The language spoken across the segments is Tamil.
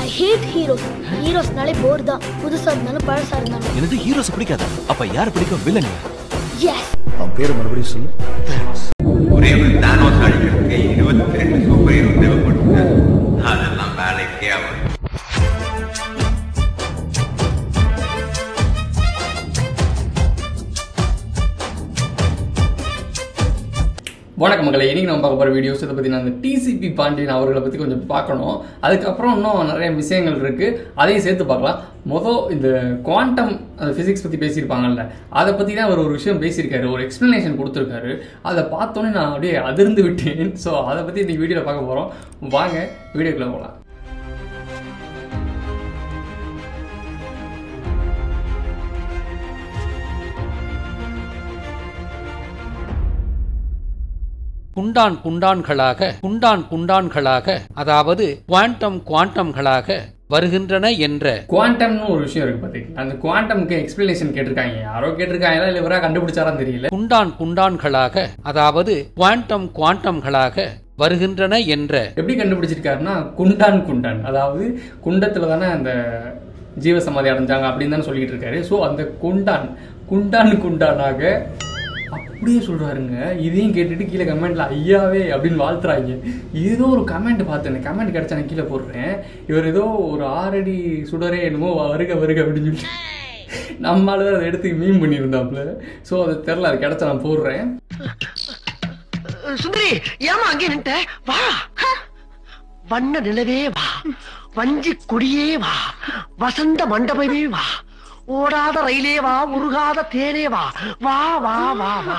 ஐ ஹேட் ஹீரோஸ் ஹீரோஸ்னாலே போர் தான் புதுசா இருந்தாலும் பழசா இருந்தாலும் எனக்கு ஹீரோஸ் பிடிக்காதா அப்ப யார் பிடிக்கும் வில்லன் எஸ் அவன் பேர் மறுபடியும் சொல்லு ஒரே ஒரு தானோஸ் அடிக்கிறதுக்கு இருபத்தி ரெண்டு சூப்பர் ஹீரோ தேவைப்படுது அதெல்லாம் வேலைக்கே ஆகும் வணக்கம் மக்களை இன்னைக்கு நம்ம பார்க்க போகிற வீடியோஸ் இதை பற்றி நான் டிசிபி பாண்டியன் அவர்களை பற்றி கொஞ்சம் பார்க்கணும் அதுக்கப்புறம் இன்னும் நிறைய விஷயங்கள் இருக்குது அதையும் சேர்த்து பார்க்கலாம் மொதல் இந்த குவாண்டம் அந்த ஃபிசிக்ஸ் பற்றி பேசியிருப்பாங்கல்ல அதை பற்றி தான் அவர் ஒரு விஷயம் பேசியிருக்காரு ஒரு எக்ஸ்ப்ளனேஷன் கொடுத்துருக்காரு அதை பார்த்தோன்னே நான் அப்படியே அதிர்ந்து விட்டேன் ஸோ அதை பற்றி இந்த வீடியோவில் பார்க்க போகிறோம் வாங்க வீடியோக்குள்ளே போகலாம் குண்டான் குண்டான்களாக குண்டான் குண்டான்களாக அதாவது குவாண்டம் குவாண்டம்களாக வருகின்றன என்ற குவாண்டம்னு ஒரு விஷயம் இருக்குது பார்த்தீங்களா அந்த குவாண்டம்க்கு எக்ஸ்ப்ளனேஷன் கேட்டிருக்காங்க யாரோ கேட்டிருக்காங்களா இல்லை இவராக கண்டுபிடிச்சாரான்னு தெரியல குண்டான் குண்டான்களாக அதாவது குவாண்டம் குவாண்டம்களாக வருகின்றன என்ற எப்படி கண்டுபிடிச்சிருக்காருன்னா குண்டான் குண்டான் அதாவது குண்டத்தில் தானே அந்த ஜீவசமாதி அடைஞ்சாங்க அப்படின்னு தானே சொல்லிட்டு இருக்காரு ஸோ அந்த குண்டான் குண்டான் குண்டானாக அப்படியே சொல்றாருங்க இதையும் கேட்டுட்டு கீழே கமெண்ட்ல ஐயாவே அப்படின்னு வாழ்த்துறாங்க ஏதோ ஒரு கமெண்ட் பார்த்தேன் கமெண்ட் கிடைச்சா நான் கீழே போடுறேன் இவர் ஏதோ ஒரு ஆறடி சுடரே என்னமோ வருக வருக அப்படின்னு சொல்லி நம்மளால அதை எடுத்து மீன் பண்ணியிருந்தாப்புல ஸோ அது தெரில அது கிடைச்சா நான் போடுறேன் சுந்தரி ஏமா அங்கே நின்ட்ட வா வண்ண நிலவே வா வஞ்சி கொடியே வா வசந்த மண்டபமே வா ஓடாத ரயிலே வா உருகாத தேனே வா வா வா வா வா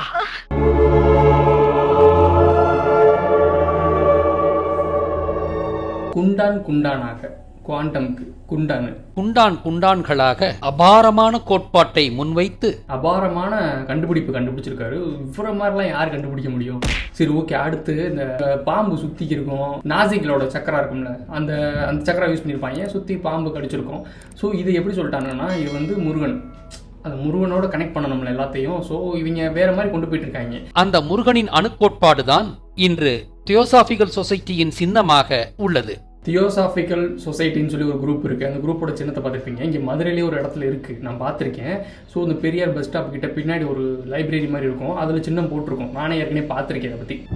குண்டான் குண்டானாக குவாண்டம்க்கு குண்டானு குண்டான் குண்டான்களாக அபாரமான கோட்பாட்டை முன்வைத்து அபாரமான கண்டுபிடிப்பு கண்டுபிடிச்சிருக்காரு இவர மாதிரிலாம் யார் கண்டுபிடிக்க முடியும் சரி ஓகே அடுத்து இந்த பாம்பு சுத்திக்கு இருக்கும் நாசிகளோட சக்கரா இருக்கும்ல அந்த அந்த சக்கரா யூஸ் பண்ணியிருப்பாங்க சுற்றி பாம்பு கடிச்சிருக்கும் ஸோ இது எப்படி சொல்லிட்டாங்கன்னா இது வந்து முருகன் அந்த முருகனோட கனெக்ட் பண்ணணும்ல எல்லாத்தையும் ஸோ இவங்க வேற மாதிரி கொண்டு போயிட்டு இருக்காங்க அந்த முருகனின் அணுக்கோட்பாடுதான் இன்று தியோசாபிகல் சொசைட்டியின் சின்னமாக உள்ளது தியோசாபிக்கல் சொசைட்டின்னு சொல்லி ஒரு குரூப் இருக்குது அந்த குரூப்போட சின்னத்தை பார்த்துருப்பீங்க இங்கே மதுரையிலேயே ஒரு இடத்துல இருக்குது நான் பார்த்துருக்கேன் ஸோ இந்த பெரியார் பஸ் ஸ்டாப் கிட்ட பின்னாடி ஒரு லைப்ரரி மாதிரி இருக்கும் அதில் சின்னம் போட்டிருக்கோம் நானே ஏற்கனவே பார்த்துருக்கேன் அதை பற்றி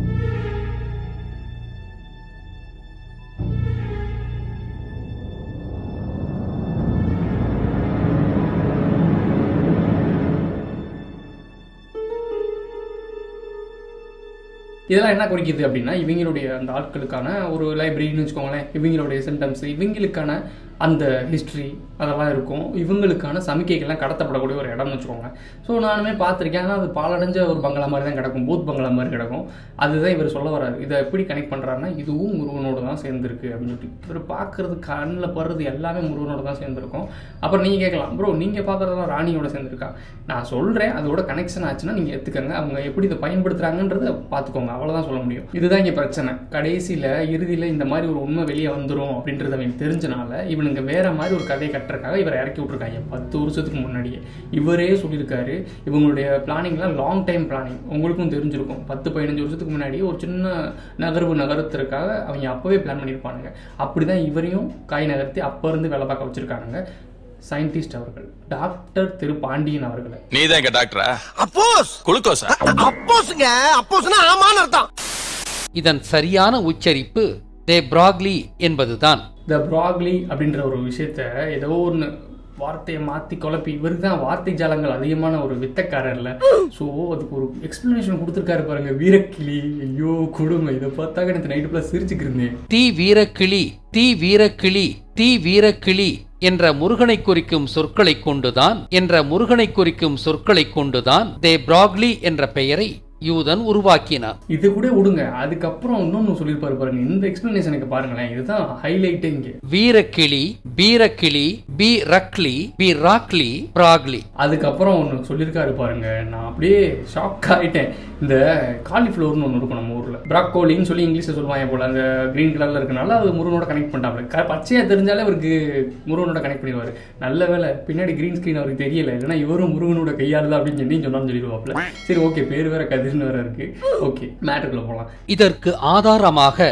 இதெல்லாம் என்ன குறிக்குது அப்படின்னா இவங்களுடைய அந்த ஆட்களுக்கான ஒரு லைப்ரரின்னு வச்சுக்கோங்களேன் இவங்களுடைய சிம்டம்ஸ் இவங்களுக்கான அந்த ஹிஸ்ட்ரி அதெல்லாம் இருக்கும் இவங்களுக்கான சமிக்கைகள்லாம் கடத்தப்படக்கூடிய ஒரு இடம்னு வச்சுக்கோங்க ஸோ நானுமே பார்த்துருக்கேன் ஆனால் அது பாலடைஞ்ச ஒரு பங்களா மாதிரி தான் கிடக்கும் பூத் பங்களா மாதிரி கிடக்கும் அதுதான் இவர் சொல்ல வராரு இதை எப்படி கனெக்ட் பண்ணுறாருன்னா இதுவும் முருகனோடு தான் சேர்ந்துருக்கு அப்படின்னு சொல்லிட்டு இவர் பார்க்குறது கண்ணில் படுறது எல்லாமே முருகனோட தான் சேர்ந்துருக்கும் அப்புறம் நீங்கள் கேட்கலாம் ப்ரோ நீங்கள் பார்க்குறதெல்லாம் ராணியோட சேர்ந்துருக்கா நான் சொல்கிறேன் அதோட கனெக்ஷன் ஆச்சுன்னா நீங்கள் எடுத்துக்கங்க அவங்க எப்படி இதை பயன்படுத்துகிறாங்கன்றத பார்த்துக்கோங்க அவ்வளோதான் சொல்ல முடியும் இதுதான் இங்கே பிரச்சனை கடைசியில் இறுதியில் இந்த மாதிரி ஒரு உண்மை வெளியே வந்துடும் அப்படின்றது அவங்களுக்கு தெரிஞ்சனால இவனுங்க வேற மாதிரி ஒரு கதையை கட்டுறக்காக இவரை இறக்கி விட்ருக்காங்க பத்து வருஷத்துக்கு முன்னாடியே இவரே சொல்லியிருக்காரு இவங்களுடைய பிளானிங்லாம் லாங் டைம் பிளானிங் உங்களுக்கும் தெரிஞ்சிருக்கும் பத்து பதினஞ்சு வருஷத்துக்கு முன்னாடி ஒரு சின்ன நகர்வு நகரத்திற்காக அவங்க அப்போவே பிளான் பண்ணியிருப்பானுங்க அப்படி தான் இவரையும் காய் நகர்த்தி அப்போ இருந்து வேலை பார்க்க வச்சிருக்கானுங்க சயின்டிஸ்ட் அவர்கள் டாக்டர் திரு பாண்டியன் அவர்களை நீதான் எங்க டாக்டரா அப்போஸ் குளுக்கோஸா அப்போஸ்ங்க அப்போஸ்னா ஆமான்னு அர்த்தம் இதன் சரியான உச்சரிப்பு தே பிராக்லி என்பதுதான் த ப்ராக்லி அப்படின்ற ஒரு விஷயத்த ஏதோ ஒன்று வார்த்தையை மாற்றி குழப்பி இவருக்கு தான் வார்த்தை ஜாலங்கள் அதிகமான ஒரு வித்தக்காரர்ல ஸோ அதுக்கு ஒரு எக்ஸ்பிளனேஷன் கொடுத்துருக்காரு பாருங்க வீரக்கிளி ஐயோ கொடுமை இதை பார்த்தாக்க எனக்கு நைட்டு ஃபுல்லாக சிரிச்சுக்கிருந்தேன் தீ வீரக்கிளி தீ வீரக்கிளி தீ வீரக்கிளி என்ற முருகனை குறிக்கும் சொற்களை கொண்டுதான் என்ற முருகனை குறிக்கும் சொற்களை கொண்டுதான் தே பிராக்லி என்ற பெயரை யூதன் உருவாக்கினான் இது கூட விடுங்க அதுக்கப்புறம் இன்னொன்று சொல்லியிருப்பாரு பாருங்க இந்த எக்ஸ்பிளனேஷனுக்கு பாருங்களேன் இதுதான் ஹைலைட்டே இங்கே வீரக்கிளி பீரக்கிளி broccoli broccoli broccoli அதுக்கப்புறம் ஒன்று சொல்லியிருக்காரு பாருங்க நான் அப்படியே ஷாக் ஆகிட்டேன் இந்த காலிஃப்ளவர்னு ஒன்று இருக்கும் நம்ம ஊரில் ப்ராக்கோலின்னு சொல்லி இங்கிலீஷில் சொல்லுவாங்க போல அந்த க்ரீன் கலரில் இருக்கனால அது முருகனோட கனெக்ட் பண்ணிட்டாப்ல க பச்சையாக தெரிஞ்சாலே அவருக்கு முருகனோட கனெக்ட் பண்ணிடுவார் நல்ல வேலை பின்னாடி க்ரீன் ஸ்க்ரீன் அவருக்கு தெரியல இல்லைன்னா இவரும் முருகனோட கையாளுதா அப்படின்னு சொல்லி சொன்னான்னு சொல்லிடுவாப்ல சரி ஓகே பேர் வேற கதிர்னு வேற இருக்கு ஓகே மேட்டருக்குள்ள போகலாம் இதற்கு ஆதாரமாக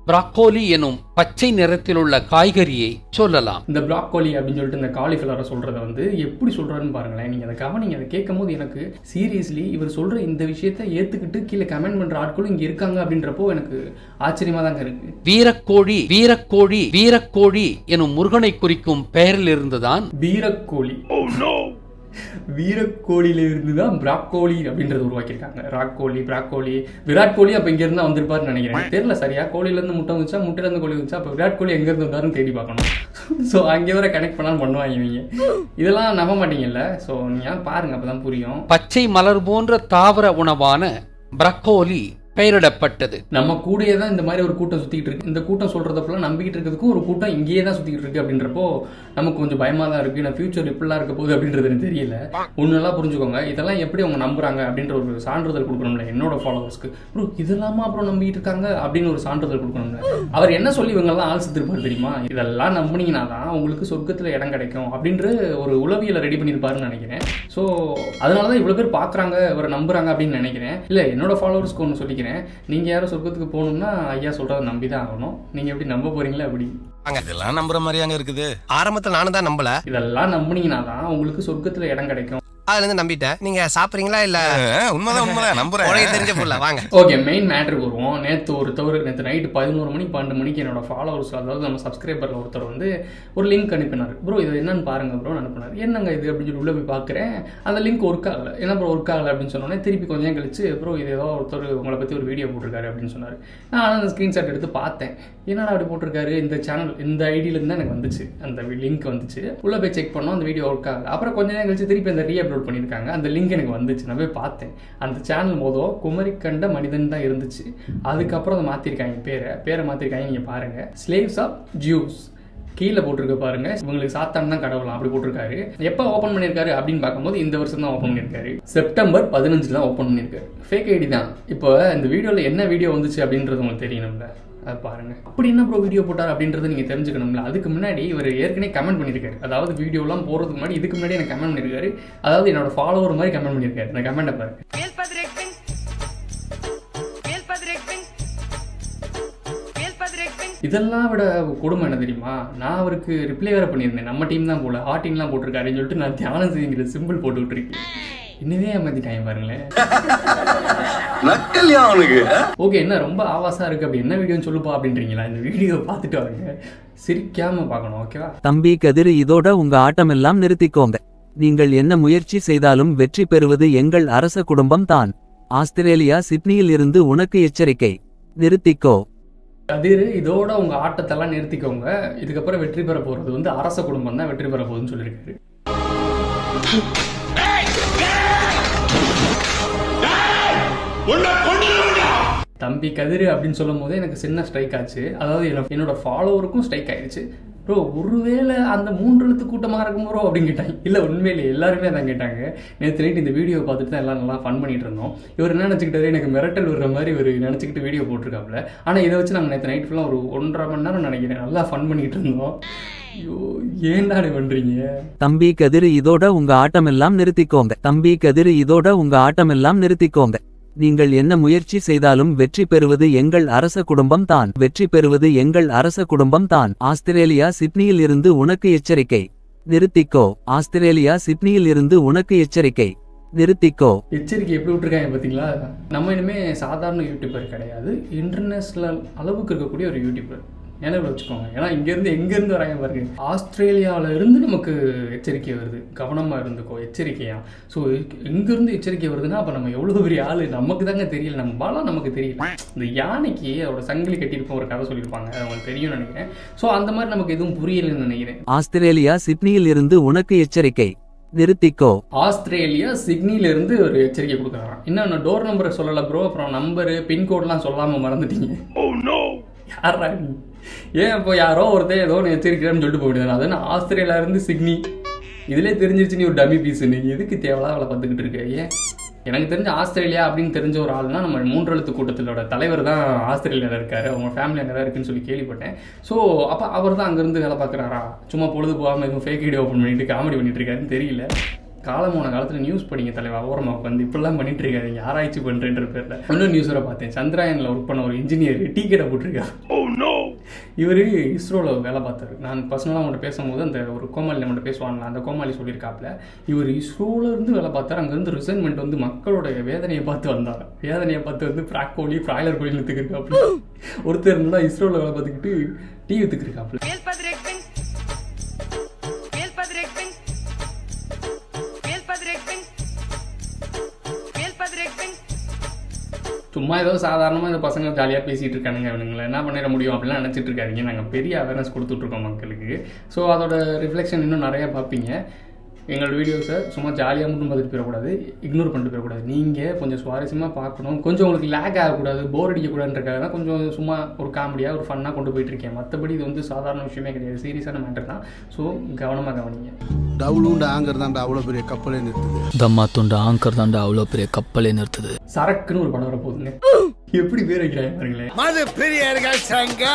பிராக்கோலி எனும் பச்சை நிறத்திலுள்ள காய்கறியை சொல்லலாம் இந்த ப்ராக்கோலி அப்படின்னு சொல்லிட்டு இந்த காலிஃப்ளவரை சொல்கிறத வந்து எப்படி சொல்கிறாருன்னு பாருங்களேன் நீங்கள் அதை கவனிங்க அதை கேட்கும் போது எனக்கு சீரியஸ்லி இவர் சொல்கிற இந்த விஷயத்தை ஏற்றுக்கிட்டு கீழே கமெண்ட் பண்ணுற ஆட்களும் இங்கே இருக்காங்க அப்படின்றப்போ எனக்கு ஆச்சரியமாக தாங்க இருக்குது வீரக்கோழி வீரக்கோழி வீரக்கோழி எனும் முருகனை குறிக்கும் பெயரிலிருந்துதான் வீரக்கோழி வீரக்கோழியில இருந்து தான் பிராக்கோலி அப்படின்றத உருவாக்கியிருக்காங்க ராக் கோழி பிராக்கோலி விராட் கோலி அப்போ இங்க இருந்தா வந்திருப்பாருன்னு நினைக்கிறேன் தெரியல சரியா கோழில இருந்து முட்டை வந்துச்சா முட்டையில இருந்து கோழி வந்துச்சா அப்போ விராட் கோலி எங்க இருந்து வந்தாருன்னு தேடி பார்க்கணும் ஸோ அங்கே வர கனெக்ட் பண்ணாலும் பண்ணுவாங்க இவங்க இதெல்லாம் நம்ப மாட்டீங்கல்ல ஸோ நீங்க பாருங்க அப்பதான் புரியும் பச்சை மலர் போன்ற தாவர உணவான பிரக்கோலி பெயரிடப்பட்டது நம்ம கூடயே தான் இந்த மாதிரி ஒரு கூட்டம் சுத்திட்டு இருக்கு இந்த கூட்டம் சொல்றதப்பெல்லாம் நம்பிக்கிட்டு இருக்கிறதுக்கும் ஒரு கூட்டம் இங்கேயே தான் சுத்திட்டு இருக்கு அப்படின்றப்போ நமக்கு கொஞ்சம் பயமா தான் இருக்கு நான் ஃபியூச்சர் இப்படிலாம் இருக்க போகுது அப்படின்றது எனக்கு தெரியல ஒன்னெல்லாம் புரிஞ்சுக்கோங்க இதெல்லாம் எப்படி அவங்க நம்புறாங்க அப்படின்ற ஒரு சான்றிதழ் கொடுக்கணும்ல என்னோட ஃபாலோவர்ஸ்க்கு ப்ரோ இதெல்லாமா அப்புறம் நம்பிக்கிட்டு இருக்காங்க அப்படின்னு ஒரு சான்றிதழ் கொடுக்கணும்ல அவர் என்ன சொல்லி இவங்கெல்லாம் ஆள் செத்துருப்பாரு தெரியுமா இதெல்லாம் நம்புனீங்கன்னா தான் உங்களுக்கு சொர்க்கத்துல இடம் கிடைக்கும் அப்படின்ற ஒரு உளவியலை ரெடி பண்ணியிருப்பாருன்னு நினைக்கிறேன் ஸோ அதனால தான் இவ்வளோ பேர் பார்க்குறாங்க இவரை நம்புறாங்க அப்படின்னு நினைக்கிறேன் இல்லை என்னோட ஃபாலோவர்ஸ்க்கு ஒன்று சொல்லிக்கிறேன் நீங்கள் யாரும் சொர்க்கத்துக்கு போகணும்னா ஐயா சொல்கிறத நம்பி தான் ஆகணும் நீங்கள் எப்படி நம்ப போறீங்களா அப்படி இதெல்லாம் நம்புற மாதிரியாங்க இருக்குது ஆரம்பத்துல நானும் தான் நம்பல இதெல்லாம் நம்புனீங்கன்னா தான் உங்களுக்கு சொர்க்கத்தில் இடம் கிடைக்கும் அதுல இருந்து நம்பிட்டேன் நீங்க சாப்பிடுறீங்களா இல்ல உண்மைதான் உண்மைதான் நம்புறேன் உனக்கு தெரிஞ்ச புள்ள வாங்க ஓகே மெயின் மேட்ருக்கு வருவோம் நேற்று ஒருத்தவர் நேற்று நைட்டு பதினோரு மணி பன்னெண்டு மணிக்கு என்னோட ஃபாலோவர்ஸ் அதாவது நம்ம சப்ஸ்கிரைபரில் ஒருத்தர் வந்து ஒரு லிங்க் அனுப்பினார் ப்ரோ இது என்னன்னு பாருங்க ப்ரோ அனுப்பினார் என்னங்க இது அப்படின்னு சொல்லி உள்ளே போய் பார்க்குறேன் அந்த லிங்க் ஒர்க் ஆகலை என்ன ப்ரோ ஒர்க் ஆகலை அப்படின்னு சொன்னோன்னே திருப்பி கொஞ்சம் நேரம் கழிச்சு ப்ரோ இது ஏதோ ஒருத்தர் உங்களை பற்றி ஒரு வீடியோ போட்டிருக்காரு அப்படின்னு சொன்னார் நான் அந்த ஸ்க்ரீன்ஷாட் எடுத்து பார்த்தேன் என்னடா அப்படி போட்டிருக்காரு இந்த சேனல் இந்த ஐடியிலேருந்து தான் எனக்கு வந்துச்சு அந்த லிங்க் வந்துச்சு உள்ளே போய் செக் பண்ணோம் அந்த வீடியோ ஒர்க் ஆகல அப்புறம் கொஞ்ச நேரம் கழிச்சு திருப்பி அந்த ரீ அப்லோட் பண்ணியிருக்காங்க அந்த லிங்க் எனக்கு வந்துச்சு நான் போய் பார்த்தேன் அந்த சேனல் மோதம் குமரி கண்ட மனிதன் தான் இருந்துச்சு அதுக்கப்புறம் அதை மாற்றிருக்காங்க பேரை பேரை மாற்றிருக்காங்க நீங்கள் பாருங்கள் ஸ்லேவ்ஸ் ஆஃப் ஜூஸ் கீழே போட்டிருக்க பாருங்க இவங்களுக்கு சாத்தான் தான் கடவுளாம் அப்படி போட்டிருக்காரு எப்போ ஓப்பன் பண்ணியிருக்காரு அப்படின்னு பார்க்கும்போது இந்த வருஷம் தான் ஓப்பன் பண்ணியிருக்காரு செப்டம்பர் பதினஞ்சு தான் ஓப்பன் பண்ணியிருக்காரு ஃபேக் ஐடி தான் இப்போ இந்த வீடியோவில் என்ன வீடியோ வந்துச்சு அப்படின்றது உங்களுக்கு தெரியணும்ல அது பாருங்க அப்படி என்ன ப்ரோ வீடியோ போட்டார் அப்படின்றத நீங்க தெரிஞ்சுக்கணும்ல அதுக்கு முன்னாடி இவர் ஏற்கனவே கமெண்ட் பண்ணியிருக்காரு அதாவது வீடியோலாம் போறதுக்கு முன்னாடி இதுக்கு முன்னாடி எனக்கு கமெண்ட் பண்ணியிருக்காரு அதாவது என்னோட ஃபாலோவர் மாதிரி கமெண்ட் பண்ணியிருக்காரு இந்த கமெண்ட்டை பாருங்க இதெல்லாம் விட கொடுமை என்ன தெரியுமா நான் அவருக்கு ரிப்ளை வேற பண்ணியிருந்தேன் நம்ம டீம் தான் போல ஹார்ட் டீம்லாம் போட்டிருக்காருன்னு சொல்லிட்டு நான் தியானம் செய்யுங்கிற சிம்பிள் போட்டு விட்டுருக்கேன் இன்னவே ஏமாத்திட்டாங்க பாருங்களேன் நக்கல்யா அவனுக்கு ஓகே என்ன ரொம்ப ஆவாசா இருக்கு அப்படி என்ன வீடியோன்னு சொல்லுப்பா அப்படின்றீங்களா இந்த வீடியோ பார்த்துட்டு வாங்க சிரிக்காம பார்க்கணும் ஓகேவா தம்பி கதிர் இதோட உங்க ஆட்டமெல்லாம் நிறுத்திக்கோங்க நீங்கள் என்ன முயற்சி செய்தாலும் வெற்றி பெறுவது எங்கள் அரச குடும்பம் தான் ஆஸ்திரேலியா சிட்னியில் இருந்து உனக்கு எச்சரிக்கை நிறுத்திக்கோ கதிர் இதோட உங்க ஆட்டத்தெல்லாம் நிறுத்திக்கோங்க இதுக்கப்புறம் வெற்றி பெற போறது வந்து அரச குடும்பம் தான் வெற்றி பெற போகுதுன்னு சொல்லியிருக்காரு தம்பி கதிர் அப்படின்னு சொல்லும் போதே எனக்கு சின்ன ஸ்ட்ரைக் ஆச்சு அதாவது என்ன- என்னோட ஃபாலோவருக்கும் ஸ்ட்ரைக் ஆயிடுச்சு ப்ரோ ஒருவேளை அந்த மூன்று எழுத்து கூட்டமாக இருக்கும் ப்ரோ அப்படின்னு கேட்டாங்க இல்லை உண்மையிலே எல்லாருமே அதான் கேட்டாங்க நேற்று நைட் இந்த வீடியோ பார்த்துட்டு தான் எல்லாம் நல்லா ஃபன் பண்ணிட்டு இருந்தோம் இவர் என்ன நினச்சிக்கிட்டாரு எனக்கு மிரட்டல் விடுற மாதிரி ஒரு நினச்சிக்கிட்டு வீடியோ போட்டிருக்காப்புல ஆனால் இதை வச்சு நாங்கள் நேற்று நைட் ஃபுல்லாக ஒரு ஒன்றரை மணி நேரம் நினைக்கிறேன் நல்லா ஃபன் பண்ணிட்டு இருந்தோம் ஐயோ ஏன்டா இப்படி பண்றீங்க தம்பி கதிர் இதோட உங்க ஆட்டமெல்லாம் நிறுத்திக்கோங்க தம்பி கதிர் இதோட உங்க ஆட்டமெல்லாம் நிறுத்திக்கோங்க நீங்கள் என்ன முயற்சி செய்தாலும் வெற்றி பெறுவது எங்கள் அரச குடும்பம் தான் வெற்றி பெறுவது எங்கள் அரச குடும்பம் தான் ஆஸ்திரேலியா சிட்னியில் இருந்து உனக்கு எச்சரிக்கை நிறுத்திக்கோ ஆஸ்திரேலியா சிட்னியில் இருந்து உனக்கு எச்சரிக்கை நிறுத்திக்கோ எச்சரிக்கை எப்படி விட்டுருக்காங்க பார்த்தீங்களா நம்ம இனிமே சாதாரண யூடியூபர் கிடையாது இன்டர்நேஷ்னல் அளவுக்கு இருக்கக்கூடிய ஒரு யூடியூபர் நினைவில் வச்சுக்கோங்க ஏன்னா இங்கேருந்து எங்கேருந்து வராங்க பாருங்க ஆஸ்திரேலியாவில் இருந்து நமக்கு எச்சரிக்கை வருது கவனமாக இருந்துக்கோ எச்சரிக்கையா ஸோ எங்கேருந்து எச்சரிக்கை வருதுன்னா அப்போ நம்ம எவ்வளோ பெரிய ஆள் நமக்கு தாங்க தெரியல நம்ம பாலம் நமக்கு தெரியல இந்த யானைக்கு அதோட சங்கிலி கட்டியிருப்போம் ஒரு கதை சொல்லியிருப்பாங்க அது உங்களுக்கு தெரியும்னு நினைக்கிறேன் ஸோ அந்த மாதிரி நமக்கு எதுவும் புரியலைன்னு நினைக்கிறேன் ஆஸ்திரேலியா சிட்னியில் இருந்து உனக்கு எச்சரிக்கை நிறுத்திக்கோ ஆஸ்திரேலியா சிட்னில இருந்து ஒரு எச்சரிக்கை கொடுக்குறாராம் இன்னும் டோர் நம்பரை சொல்லல ப்ரோ அப்புறம் நம்பரு பின்கோட்லாம் சொல்லாம மறந்துட்டீங்க யாரா நீ ஏன் இப்போ யாரோ ஒருத்தன் ஏதோ ஒன்று எச்சரிக்கிறான்னு சொல்லிட்டு போக முடியாது அது ஆஸ்திரேலியா இருந்து சிட்னி இதுலயே தெரிஞ்சிருச்சு நீ ஒரு டம்மி பீஸ் நீ எதுக்கு தேவையில்லாத அவளை பார்த்துக்கிட்டு இருக்க ஏன் எனக்கு தெரிஞ்ச ஆஸ்திரேலியா அப்படின்னு தெரிஞ்ச ஒரு ஆள்னா நம்ம மூன்று எழுத்து கூட்டத்திலோட தலைவர் தான் ஆஸ்திரேலியாவில் இருக்காரு அவங்க ஃபேமிலி அங்கே தான் இருக்குன்னு சொல்லி கேள்விப்பட்டேன் ஸோ அப்போ அவர் தான் அங்கேருந்து வேலை பார்க்குறாரா சும்மா பொழுது போகாமல் எதுவும் ஃபேக் ஐடி ஓப்பன் பண்ணிட்டு காமெடி பண்ணிட்டு இருக்காருன்னு தெரியல காலமான காலத்தில் நியூஸ் படிங்க தலைவா ஓரமாக உட்காந்து இப்படிலாம் பண்ணிட்டு இருக்காதீங்க ஆராய்ச்சி பண்ணுறேன்ற பேரில் இன்னும் நியூஸ் வர பார்த்தேன் சந்திராயனில் ஒர்க் பண்ண ஒரு இன்ஜினியர் டீ கடை போட்டிருக்காரு இவர் இஸ்ரோவில் வேலை பார்த்தாரு நான் பர்சனலாக அவங்கள்ட்ட பேசும்போது அந்த ஒரு கோமாளி நம்மகிட்ட பேசுவாங்களா அந்த கோமாளி சொல்லியிருக்காப்புல இவர் இஸ்ரோவில் இருந்து வேலை பார்த்தாரு அங்கேருந்து ரிசைன்மெண்ட் வந்து மக்களோட வேதனையை பார்த்து வந்தார் வேதனையை பார்த்து வந்து ஃப்ராக் கோழி ஃப்ராய்லர் கோழி வித்துக்கிருக்காப்புல ஒருத்தர் இருந்தால் இஸ்ரோவில் வேலை பார்த்துக்கிட்டு டீ வித்துக்கிருக்காப்புல சும்மா ஏதோ சாதாரணமாக இந்த பசங்க ஜாலியாக பேசிகிட்டு இருக்கானுங்க இவனுங்களை என்ன பண்ணிட முடியும் அப்படிலாம் நினச்சிட்டு இருக்காதீங்க நாங்கள் பெரிய அவேர்னஸ் கொடுத்துட்ருக்கோம் மக்களுக்கு ஸோ அதோட ரிஃப்ளெக்ஷன் இன்னும் நிறையா பார்ப்பீங்க எங்களோட வீடியோஸை சும்மா ஜாலியாக மட்டும் பார்த்துட்டு போயிடக்கூடாது இக்னோர் பண்ணிட்டு போயிடக்கூடாது நீங்கள் கொஞ்சம் சுவாரஸ்யமாக பார்க்கணும் கொஞ்சம் உங்களுக்கு லேக் ஆகக்கூடாது போர் அடிக்கக்கூடாதுன்றக்காக தான் கொஞ்சம் சும்மா ஒரு காமெடியாக ஒரு ஃபன்னாக கொண்டு போயிட்டு இருக்கேன் மற்றபடி இது வந்து சாதாரண விஷயமே கிடையாது சீரியஸான மேட்டர் தான் ஸோ கவனமாக கவனிங்க டவுலுண்டு ஆங்கர் தான்டா அவ்வளோ பெரிய கப்பலே நிறுத்துது தம்மா துண்டு ஆங்கர் தாண்டா அவ்வளோ பெரிய கப்பலே நிறுத்துது சரக்குன்னு ஒரு படம் வரப்போகுதுங்க எப்படி பேர் வைக்கிறாங்க பாருங்களேன் மது பெரியார்கள் சங்கா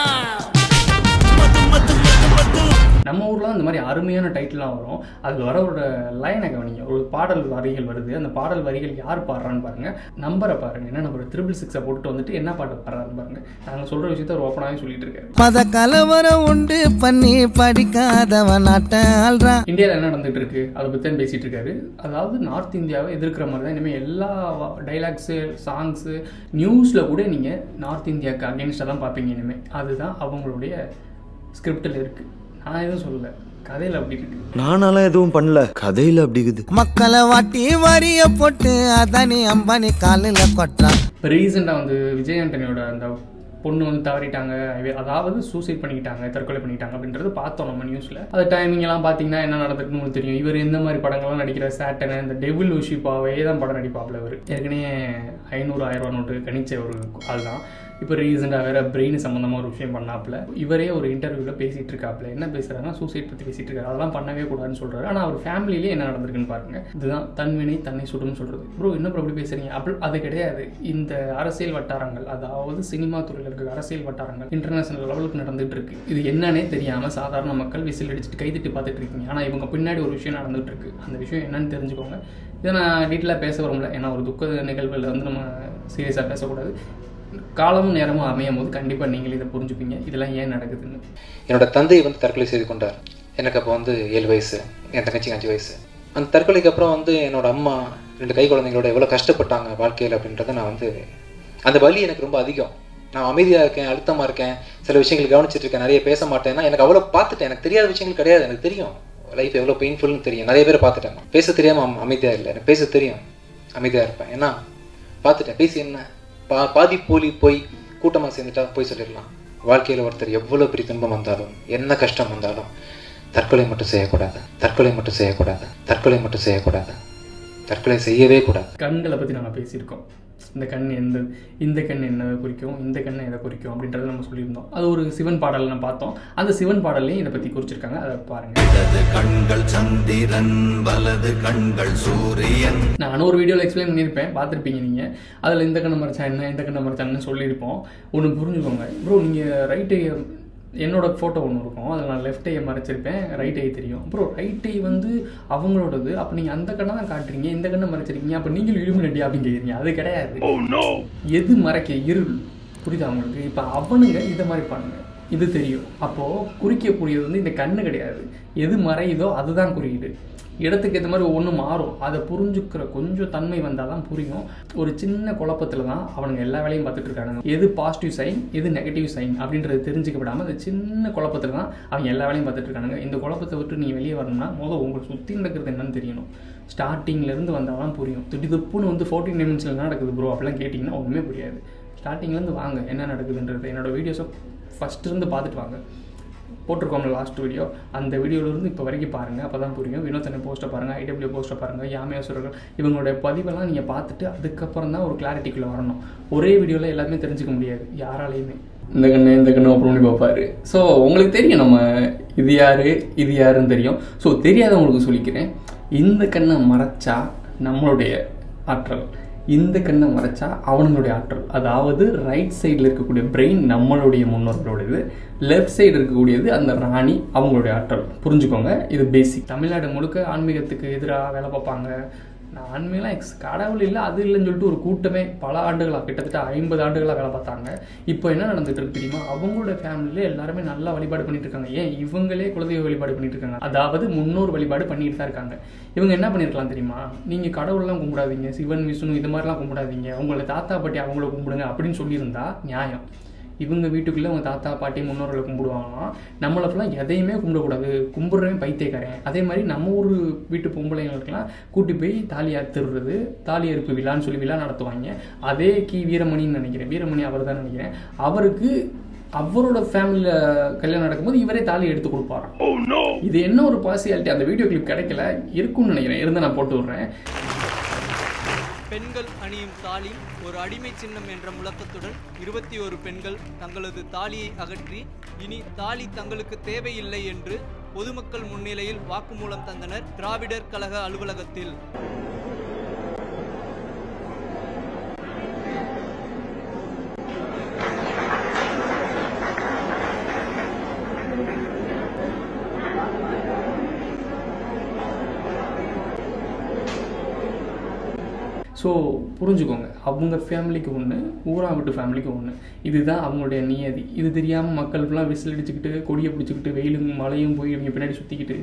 நம்ம ஊரில் இந்த மாதிரி அருமையான டைட்டில்லாம் வரும் அதில் வர ஒரு லைனை கவனிங்க ஒரு பாடல் வரிகள் வருது அந்த பாடல் வரிகள் யார் பாடுறான்னு பாருங்க நம்பரை பாருங்க என்ன நம்பர் ட்ரிபிள் சிக்ஸை போட்டு வந்துட்டு என்ன பாட்டு பாடுறான்னு பாருங்க நாங்கள் சொல்கிற விஷயத்த ஒரு ஓப்பனாகவே சொல்லிட்டு இருக்காரு மத கலவரம் உண்டு பண்ணி படிக்காதவன் ஆள்றான் இந்தியாவில் என்ன நடந்துட்டு இருக்கு அதை பற்றி தான் பேசிட்டு இருக்காரு அதாவது நார்த் இந்தியாவை எதிர்க்கிற மாதிரி தான் இனிமேல் எல்லா டைலாக்ஸு சாங்ஸு நியூஸில் கூட நீங்கள் நார்த் இந்தியாவுக்கு அகேன்ஸ்டாக தான் பார்ப்பீங்க இனிமேல் அதுதான் அவங்களுடைய ஸ்கிரிப்டில் இருக்குது நான் எதுவும் சொல்லலை கதையில் அப்படி இருக்கு நானாலாம் எதுவும் பண்ணல கதையில அப்படி இருக்குது மக்களை வாட்டி வரிய போட்டு அதானி அம்பானி காலில் கொட்டுறான் இப்போ ரீசெண்டாக வந்து விஜய் ஆண்டனியோட அந்த பொண்ணு வந்து தவறிட்டாங்க இவ- அதாவது சூசைட் பண்ணிக்கிட்டாங்க தற்கொலை பண்ணிக்கிட்டாங்க அப்படின்றது பார்த்தோம் நம்ம நியூஸில் அது டைமிங் எல்லாம் பார்த்தீங்கன்னா என்ன நடந்திருக்குன்னு உங்களுக்கு தெரியும் இவர் எந்த மாதிரி படங்கள்லாம் நடிக்கிற சேட்டனை இந்த டெவில் உஷிப்பாவே தான் படம் நடிப்பாப்ல இவர் ஏற்கனவே ஐநூறு ஆயிரம் ரூபா நோட்டு கணிச்ச ஒரு ஆள் தான் இப்போ ரீசெண்டாக வேற பிரெயின் சம்மந்தமாக ஒரு விஷயம் பண்ணாப்புல இவரே ஒரு இன்டர்வியூவில் பேசிகிட்டு இருக்காப்புல என்ன பேசுகிறாருன்னா சூசைட் பற்றி பேசிகிட்டு இருக்காரு அதெல்லாம் பண்ணவே கூடாதுன்னு சொல்கிறாரு ஆனால் அவர் ஃபேமிலியிலே என்ன நடந்திருக்குன்னு பாருங்க இதுதான் தன்வினை தன்னை சுடும்னு சொல்கிறது ப்ரோ என்ன ப்ரோ அப்படி பேசுறீங்க அப்படி அது கிடையாது இந்த அரசியல் வட்டாரங்கள் அதாவது சினிமா துறையில் இருக்கிற அரசியல் வட்டாரங்கள் இன்டர்நேஷனல் லெவலுக்கு நடந்துட்டு இருக்கு இது என்னன்னே தெரியாமல் சாதாரண மக்கள் விசில் அடிச்சுட்டு கைதிட்டு பார்த்துட்டு இருக்கீங்க ஆனால் இவங்க பின்னாடி ஒரு விஷயம் நடந்துட்டு இருக்கு அந்த விஷயம் என்னன்னு தெரிஞ்சுக்கோங்க இதை நான் டீட்டெயிலாக பேச வரும்ல ஏன்னா ஒரு துக்க நிகழ்வுல வந்து நம்ம சீரியஸாக பேசக்கூடாது காலமும் நேரமும் அமையும் போது கண்டிப்பாக நீங்களே இதை புரிஞ்சுப்பீங்க இதெல்லாம் ஏன் நடக்குதுன்னு என்னோட தந்தை வந்து தற்கொலை செய்து கொண்டார் எனக்கு அப்போ வந்து ஏழு வயசு என் தங்கச்சிக்கு அஞ்சு வயசு அந்த தற்கொலைக்கு அப்புறம் வந்து என்னோட அம்மா ரெண்டு கை குழந்தைங்களோட எவ்வளோ கஷ்டப்பட்டாங்க வாழ்க்கையில் அப்படின்றத நான் வந்து அந்த வலி எனக்கு ரொம்ப அதிகம் நான் அமைதியாக இருக்கேன் அழுத்தமாக இருக்கேன் சில விஷயங்கள் கவனிச்சிட்டு இருக்கேன் நிறைய பேச மாட்டேன்னா எனக்கு அவ்வளோ பார்த்துட்டேன் எனக்கு தெரியாத விஷயங்கள் கிடையாது எனக்கு தெரியும் லைஃப் எவ்வளோ பெயின்ஃபுல்னு தெரியும் நிறைய பேரை பார்த்துட்டேன் நான். பேச தெரியாமல் அமைதியாக இல்லை எனக்கு பேச தெரியும் அமைதியாக இருப்பேன் ஏன்னா பார்த்துட்டேன் பேசி என்ன பா பாதி போலி போய் கூட்டமாக சேர்ந்துட்டா போய் சொல்லிடலாம் வாழ்க்கையில் ஒருத்தர் எவ்வளோ பெரிய துன்பம் வந்தாலும் என்ன கஷ்டம் வந்தாலும் தற்கொலை மட்டும் செய்யக்கூடாது தற்கொலை மட்டும் செய்யக்கூடாது தற்கொலை மட்டும் செய்யக்கூடாது தற்கொலை செய்யவே கூடாது கண்களை பற்றி நம்ம பேசியிருக்கோம் இந்த கண் எந்த இந்த கண் என்ன குறிக்கும் இந்த கண் எதை குறிக்கும் அப்படின்றத நம்ம சொல்லியிருந்தோம் அது ஒரு சிவன் பாடல் நம்ம பார்த்தோம் அந்த சிவன் பாடல்லையும் இதை பற்றி குறிச்சிருக்காங்க அதை பாருங்க கண்கள் சந்திரன் வலது கண்கள் சூரியன் நான் ஒரு வீடியோவில் எக்ஸ்பிளைன் பண்ணியிருப்பேன் பார்த்துருப்பீங்க நீங்கள் அதில் இந்த கண்ணை மறைச்சா என்ன இந்த கண்ணை மறைச்சான்னு சொல்லியிருப்போம் ஒன்று புரிஞ்சுக்கோங்க ப்ரோ நீங்கள் ரைட்டு என்னோட ஃபோட்டோ ஒன்று இருக்கும் அதில் நான் லெஃப்ட் ஐயை மறைச்சிருப்பேன் ரைட் ஐ தெரியும் அப்புறம் ரைட் ஐ வந்து அவங்களோடது அப்போ நீங்கள் அந்த கண்ணை தான் காட்டுறீங்க இந்த கண்ணை மறைச்சிருக்கீங்க அப்போ நீங்களும் இலுமினட்டி அப்படின்னு கேட்குறீங்க அது கிடையாது எது மறைக்க இருள் புரியுதா உங்களுக்கு இப்போ அவனுங்க இதை மாதிரி பண்ணுங்க இது தெரியும் அப்போது குறிக்கக்கூடியது வந்து இந்த கண்ணு கிடையாது எது மறையுதோ அதுதான் குறியீடு இடத்துக்கு ஏற்ற மாதிரி ஒவ்வொன்றும் மாறும் அதை புரிஞ்சுக்கிற கொஞ்சம் தன்மை வந்தால் தான் புரியும் ஒரு சின்ன குழப்பத்தில் தான் அவனுங்க எல்லா வேலையும் பார்த்துட்டு இருக்கானுங்க எது பாசிட்டிவ் சைன் எது நெகட்டிவ் சைன் அப்படின்றத தெரிஞ்சுக்க விடாமல் அந்த சின்ன குழப்பத்தில் தான் அவங்க எல்லா வேலையும் பார்த்துட்டு இருக்கானுங்க இந்த குழப்பத்தை விட்டு நீங்கள் வெளியே வரணும்னா முதல் உங்களுக்கு சுற்றி நடக்கிறது என்னன்னு தெரியணும் ஸ்டார்டிங்லேருந்து வந்தால் தான் புரியும் திடீர்னு வந்து ஃபோர்டீன் டைமென்ஷனில் என்ன நடக்குது ப்ரோ அப்படிலாம் கேட்டிங்கன்னா ஒன்றுமே புரியாது ஸ்டார்டிங்லேருந்து வாங்க என்ன நடக்குதுன்றது என்னோட வீடியோஸை ஃபஸ்ட்டு இருந்து பார்த்துட்டு வாங்க போட்டிருக்கோம்ல லாஸ்ட் வீடியோ அந்த வீடியோலேருந்து இப்போ வரைக்கும் பாருங்கள் அப்போ தான் புரியும் வினோத்தனை போஸ்ட்டை பாருங்கள் ஐடபிள்யூ போஸ்ட்டை பாருங்கள் யாமையாசுரர்கள் இவங்களுடைய பதிவெல்லாம் நீங்கள் பார்த்துட்டு அதுக்கப்புறம் தான் ஒரு கிளாரிட்டிக்குள்ளே வரணும் ஒரே வீடியோவில் எல்லாமே தெரிஞ்சுக்க முடியாது யாராலையுமே இந்த கண்ணு இந்த கண்ணு அப்புறம் பண்ணி பார்ப்பாரு ஸோ உங்களுக்கு தெரியும் நம்ம இது யார் இது யாருன்னு தெரியும் ஸோ தெரியாதவங்களுக்கு சொல்லிக்கிறேன் இந்த கண்ணை மறைச்சா நம்மளுடைய ஆற்றல் இந்த கண்ணை மறைச்சா அவனுங்களுடைய ஆற்றல் அதாவது ரைட் சைடில் இருக்கக்கூடிய பிரெயின் நம்மளுடைய முன்னோர்களோடது லெஃப்ட் சைடு இருக்கக்கூடியது அந்த ராணி அவங்களுடைய ஆற்றல் புரிஞ்சுக்கோங்க இது பேசிக் தமிழ்நாடு முழுக்க ஆன்மீகத்துக்கு எதிராக வேலை பார்ப்பாங்க நான் ஆன்மீகம் எக்ஸ் கடவுள் இல்லை அது இல்லைன்னு சொல்லிட்டு ஒரு கூட்டமே பல ஆண்டுகளாக கிட்டத்தட்ட ஐம்பது ஆண்டுகளாக வேலை பார்த்தாங்க இப்போ என்ன நடந்துட்டு இருக்கு தெரியுமா அவங்களோட ஃபேமிலியில எல்லாருமே நல்லா வழிபாடு பண்ணிட்டு இருக்காங்க ஏன் இவங்களே குலதெய்வ வழிபாடு பண்ணிட்டு இருக்காங்க அதாவது முன்னோர் வழிபாடு பண்ணிட்டு தான் இருக்காங்க இவங்க என்ன பண்ணியிருக்கலாம் தெரியுமா நீங்கள் கடவுள்லாம் கும்பிடாதீங்க சிவன் விஷ்ணு இது மாதிரிலாம் கும்பிடாதீங்க உங்களை தாத்தா பாட்டி அவங்கள கும்பிடுங்க அப்படின்னு சொல்லியிருந்தா நியாயம் இவங்க வீட்டுக்குள்ளே அவங்க தாத்தா பாட்டி முன்னோர்களை கும்பிடுவாங்களாம் நம்மளை ஃபுல்லாக எதையுமே கும்பிடக்கூடாது கும்பிட்றவன் பைத்தியக்காரன் அதே மாதிரி நம்ம ஊர் வீட்டு பொம்பளைங்களுக்கெல்லாம் கூட்டி போய் தாலி அறுத்துடுறது தாலி அறுப்பு விழான்னு சொல்லி விழா நடத்துவாங்க அதே கி வீரமணின்னு நினைக்கிறேன் வீரமணி அவர் தான் நினைக்கிறேன் அவருக்கு அவரோட ஃபேமிலியில் கல்யாணம் நடக்கும்போது இவரே தாலி எடுத்து கொடுப்பாராம் இது என்ன ஒரு பாசியாலிட்டி அந்த வீடியோ கிளிப் கிடைக்கல இருக்கும்னு நினைக்கிறேன் இருந்தால் நான் போட்டு விட்றேன் பெண்கள் அணியும் தாலி ஒரு அடிமை சின்னம் என்ற முழக்கத்துடன் இருபத்தி ஒரு பெண்கள் தங்களது தாலியை அகற்றி இனி தாலி தங்களுக்கு தேவையில்லை என்று பொதுமக்கள் முன்னிலையில் வாக்குமூலம் தந்தனர் திராவிடர் கழக அலுவலகத்தில் ஸோ புரிஞ்சுக்கோங்க அவங்க ஃபேமிலிக்கு ஒன்று ஊரா விட்டு ஃபேமிலிக்கு ஒன்று இதுதான் அவங்களுடைய நியதி இது தெரியாமல் மக்கள் ஃபுல்லாக விசில் அடிச்சுக்கிட்டு கொடியை பிடிச்சிக்கிட்டு வெயிலும் மழையும் போய் இவங்க பின்னாடி சுற்றிக்கிட்டு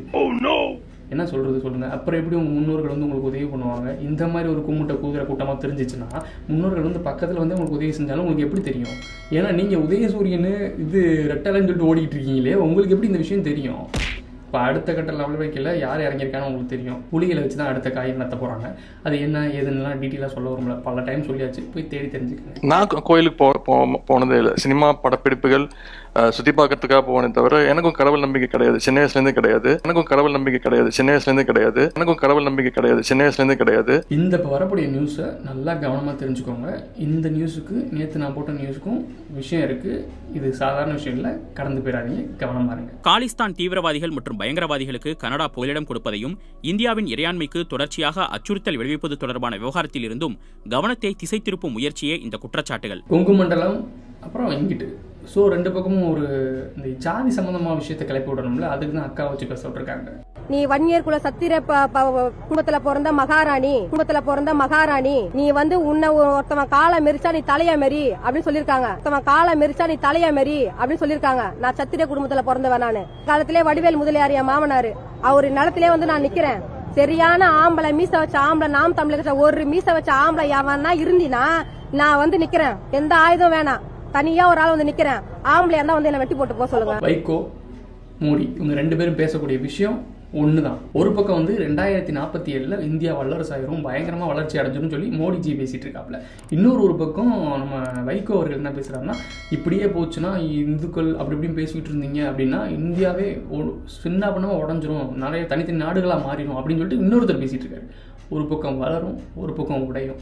என்ன சொல்கிறது சொல்லுங்கள் அப்புறம் எப்படி உங்கள் முன்னோர்கள் வந்து உங்களுக்கு உதவி பண்ணுவாங்க இந்த மாதிரி ஒரு கும்பிட்ட கூதுற கூட்டமாக தெரிஞ்சிச்சுன்னா முன்னோர்கள் வந்து பக்கத்தில் வந்து உங்களுக்கு உதவி செஞ்சாலும் உங்களுக்கு எப்படி தெரியும் ஏன்னா நீங்கள் உதயசூரியன் இது ரெட்டலைன்னு சொல்லிட்டு ஓடிக்கிட்டு இருக்கீங்களே உங்களுக்கு எப்படி இந்த விஷயம் தெரியும் இப்போ அடுத்த கட்ட லெவல் வைக்கல யார் இறங்கியிருக்கான்னு உங்களுக்கு தெரியும் புலிகளை வச்சு தான் அடுத்த காய் நடத்த போகிறாங்க அது என்ன ஏதுன்னெலாம் டீட்டெயிலாக சொல்ல வரும்ல பல டைம் சொல்லியாச்சு போய் தேடி தெரிஞ்சுக்கங்க நான் கோ- கோயிலுக்கு போ போ- போனதே இல்லை சினிமா படப்பிடிப்புகள் அஹ், சுத்தி பார்க்கறதுக்காக போனே தவிர எனக்கும் கடவுள் நம்பிக்கை கிடையாது சின்ன வயசுல இருந்தே கிடையாது எனக்கும் கடவுள் நம்பிக்கை கிடையாது சின்ன வயசுல இருந்தே கிடையாது எனக்கும் கடவுள் நம்பிக்கை கிடையாது சின்ன வயசுல இருந்தே கிடையாது இந்த இப்போ வரக்கூடிய நியூஸை நல்லா கவனமாக தெரிஞ்சுக்கோங்க இந்த நியூஸுக்கு நேற்று நான் போட்ட நியூஸுக்கும் விஷயம் இருக்குது இது சாதாரண விஷயம் இல்லை கடந்து போயிடாதீங்க கவனமாக இருங்க காலிஸ்தான் தீவிரவாதிகள் மற்றும் பயங்கரவாதிகளுக்கு கனடா புகலிடம் கொடுப்பதையும் இந்தியாவின் இறையாண்மைக்கு தொடர்ச்சியாக அச்சுறுத்தல் விளைவிப்பது தொடர்பான விவகாரத்தில் இருந்தும் கவனத்தை திசை திருப்பும் முயற்சியே இந்த குற்றச்சாட்டுகள் கொங்கு மண்டலம் அப்புறம் இங்கிட்டு ஸோ ரெண்டு பக்கமும் ஒரு இந்த ஜாதி சம்மந்தமான விஷயத்தை கிளப்பி விடணும்ல அதுக்கு தான் அக்கா வச்சு பேச விட்ருக்காங்க நீ வன்னியர் குல சத்திர ப- ப- குடும்பத்துல பிறந்த மகாராணி குடும்பத்துல பிறந்த மகாராணி நீ வந்து உன்னை ஒருத்தவன் காலை மெரிச்சா நீ தலைய மெரி அப்படின்னு சொல்லிருக்காங்க ஒருத்தவன் காலை மெரிச்சா நீ தலைய மெரி அப்படின்னு சொல்லிருக்காங்க நான் சத்திர குடும்பத்துல பிறந்தவன் நானு காலத்திலே வடிவேல் முதலியார் என் மாமனாரு அவர் நிலத்திலே வந்து நான் நிக்கிறேன் சரியான ஆம்பளை மீச வச்ச ஆம்பளை நாம் தமிழக ஒரு மீச வச்ச ஆம்பளை எவனா இருந்தினா நான் வந்து நிக்கிறேன் எந்த ஆயுதம் வேணாம் தனியா ஒரு ஆள் வந்து நிக்கிறேன் ஆம்பளையா இருந்தா வந்து என்ன வெட்டி போட்டு போக சொல்லுங்க வைகோ மோடி இவங்க ரெண்டு பேரும் பேசக்கூடிய விஷயம் ஒன்று தான் ஒரு பக்கம் வந்து ரெண்டாயிரத்தி நாற்பத்தி ஏழில் இந்தியா வல்லரசாயிரும் பயங்கரமாக வளர்ச்சி அடைஞ்சிரும் சொல்லி மோடிஜி பேசிட்டு இருக்காப்புல இன்னொரு ஒரு பக்கம் நம்ம வைகோ அவர்கள் என்ன பேசுகிறாருன்னா இப்படியே போச்சுன்னா இந்துக்கள் அப்படி இப்படின்னு பேசிக்கிட்டு இருந்தீங்க அப்படின்னா இந்தியாவே ஒ- சின்ன பண்ணமாக உடஞ்சிரும் நிறைய தனித்தனி நாடுகளாக மாறிடும் அப்படின்னு சொல்லிட்டு இன்னொருத்தர் பேசிட்டு இருக்காரு ஒரு பக்கம் வளரும் ஒரு பக்கம் உடையும்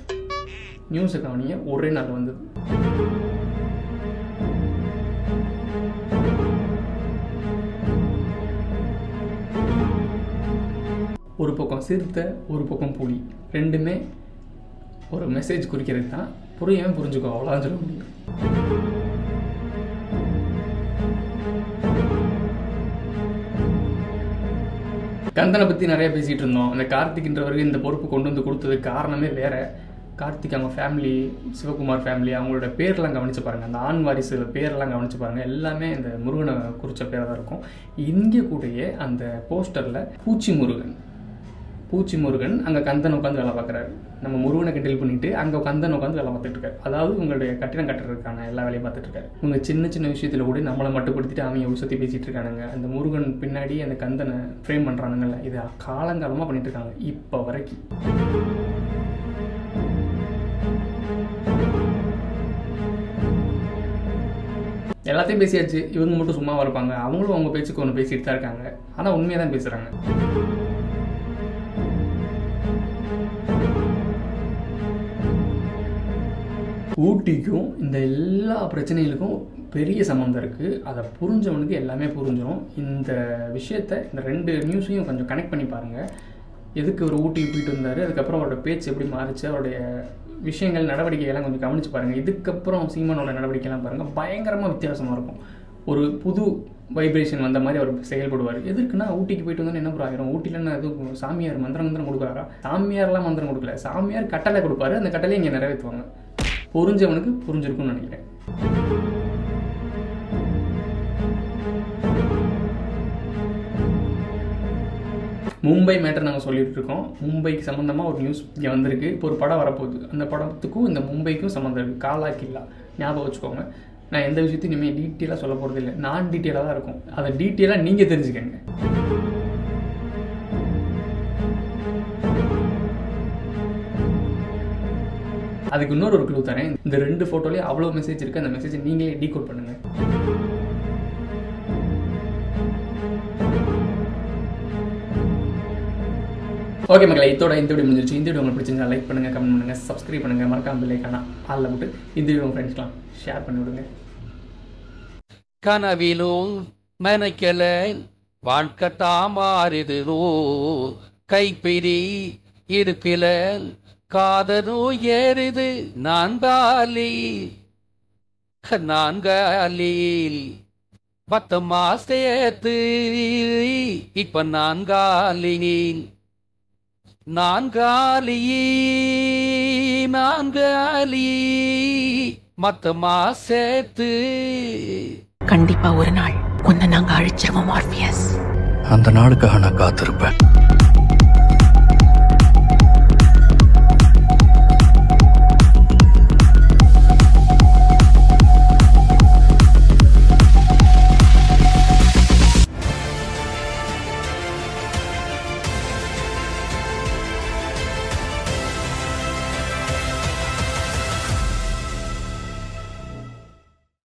நியூஸை கவனிங்க ஒரே நாள் வந்தது ஒரு பக்கம் சிறுத்தை ஒரு பக்கம் புலி ரெண்டுமே ஒரு மெசேஜ் குறிக்கிறது தான் புரியாமல் புரிஞ்சுக்கோ அவ்வளோதான் சொல்ல முடியும் கந்தனை பற்றி நிறைய பேசிகிட்டு இருந்தோம் அந்த கார்த்திக்ன்றவருக்கு இந்த பொறுப்பு கொண்டு வந்து கொடுத்ததுக்கு காரணமே வேற கார்த்திக் அவங்க ஃபேமிலி சிவகுமார் ஃபேமிலி அவங்களோட பேர்லாம் கவனிச்சு பாருங்க அந்த ஆண் வாரிசு பேர்லாம் கவனிச்சு பாருங்க எல்லாமே இந்த முருகனை குறித்த பேராக தான் இருக்கும் இங்கே கூடயே அந்த போஸ்டரில் பூச்சி முருகன் பூச்சி முருகன் அங்கே கந்தன் உட்காந்து வேலை பார்க்குறாரு நம்ம முருகனை கிண்டல் பண்ணிட்டு அங்கே கந்தன் உட்காந்து வேலை பார்த்துட்டு இருக்காரு அதாவது உங்களுடைய கட்டிடம் கட்டுறதுக்கான எல்லா வேலையும் பார்த்துட்டு இருக்காரு இவங்க சின்ன சின்ன விஷயத்தில் கூட நம்மளை மட்டுப்படுத்திட்டு அவங்க விஷயத்தை பேசிட்டு இருக்கானுங்க அந்த முருகன் பின்னாடி அந்த கந்தனை ஃப்ரேம் பண்ணுறானுங்கல்ல இது காலங்காலமாக பண்ணிட்டு இருக்காங்க இப்போ வரைக்கும் எல்லாத்தையும் பேசியாச்சு இவங்க மட்டும் சும்மாவா இருப்பாங்க அவங்களும் அவங்க பேச்சுக்கு ஒன்று பேசிட்டு தான் இருக்காங்க ஆனால் உண்மையாக தான் பேசுகிறாங்க ஊட்டிக்கும் இந்த எல்லா பிரச்சனைகளுக்கும் பெரிய சம்மந்தம் இருக்குது அதை புரிஞ்சவனுக்கு எல்லாமே புரிஞ்சிடும் இந்த விஷயத்த இந்த ரெண்டு நியூஸையும் கொஞ்சம் கனெக்ட் பண்ணி பாருங்கள் எதுக்கு ஒரு ஊட்டிக்கு போயிட்டு வந்தார் அதுக்கப்புறம் அவரோட பேச்சு எப்படி மாறுச்சு அவருடைய விஷயங்கள் நடவடிக்கைகள்லாம் கொஞ்சம் கவனிச்சு பாருங்கள் இதுக்கப்புறம் சீமானோட நடவடிக்கைலாம் பாருங்கள் பயங்கரமாக வித்தியாசமாக இருக்கும் ஒரு புது வைப்ரேஷன் வந்த மாதிரி அவர் செயல்படுவார் எதுக்குன்னா ஊட்டிக்கு போயிட்டு வந்தோன்னு என்ன ப்ரோ ஆயிரும் ஊட்டியில் என்ன எதுவும் சாமியார் மந்திரம் மந்திரம் கொடுக்குறாரா சாமியார்லாம் மந்திரம் கொடுக்கல சாமியார் கட்டளை கொடுப்பாரு அந்த கட்டளையை இங்கே நிறைவேற்றுவாங்க புரிஞ்சவனுக்கு புரிஞ்சிருக்கும்னு நினைக்கிறேன் மும்பை மேட்டர் நாங்கள் சொல்லிட்டு இருக்கோம் மும்பைக்கு சம்மந்தமாக ஒரு நியூஸ் இங்கே வந்திருக்கு இப்போ ஒரு படம் வரப்போகுது அந்த படத்துக்கும் இந்த மும்பைக்கும் சம்மந்தம் இருக்குது காலா கில்லா ஞாபகம் வச்சுக்கோங்க நான் எந்த விஷயத்தையும் இனிமேல் டீட்டெயிலாக சொல்ல போகிறது இல்லை நான் டீட்டெயிலாக தான் இருக்கும் அதை டீட்டெயிலாக நீங்கள் தெரிஞ்சுக்கங்க அதுக்கு இன்னொரு ஒரு க்ளூ தரேன் இந்த ரெண்டு ஃபோட்டோலேயே அவ்வளோ மெசேஜ் இருக்குது அந்த மெசேஜை நீங்களே டீகோட் பண்ணுங்கள் ஓகே மக்களை இதோட இந்த வீடியோ முடிஞ்சிருச்சு இந்த வீடியோ உங்களுக்கு பிடிச்சிருந்தா லைக் பண்ணுங்கள் கமெண்ட் பண்ணுங்கள் சப்ஸ்கிரைப் பண்ணுங்கள் மறக்காம பில்லைக்கான ஆளில் விட்டு இந்த வீடியோ உங்கள் ஃப்ரெண்ட்ஸ்லாம் ஷேர் பண்ணி விடுங்க கனவிலும் மெனக்கல வாழ்க்கத்தா மாறுதுதோ கைப்பிடி இருப்பில காதலோ ஏறுது நான்காலி நான்காலில் பத்தமா சேர்த்து இப்ப நான்காலி நான்காலி நான்காலி மத்தமா சேர்த்து கண்டிப்பா ஒரு நாள் உன்னை நாங்க அழிச்சிருவோம் ஆர்பியஸ் அந்த நாளுக்காக நான் காத்திருப்பேன்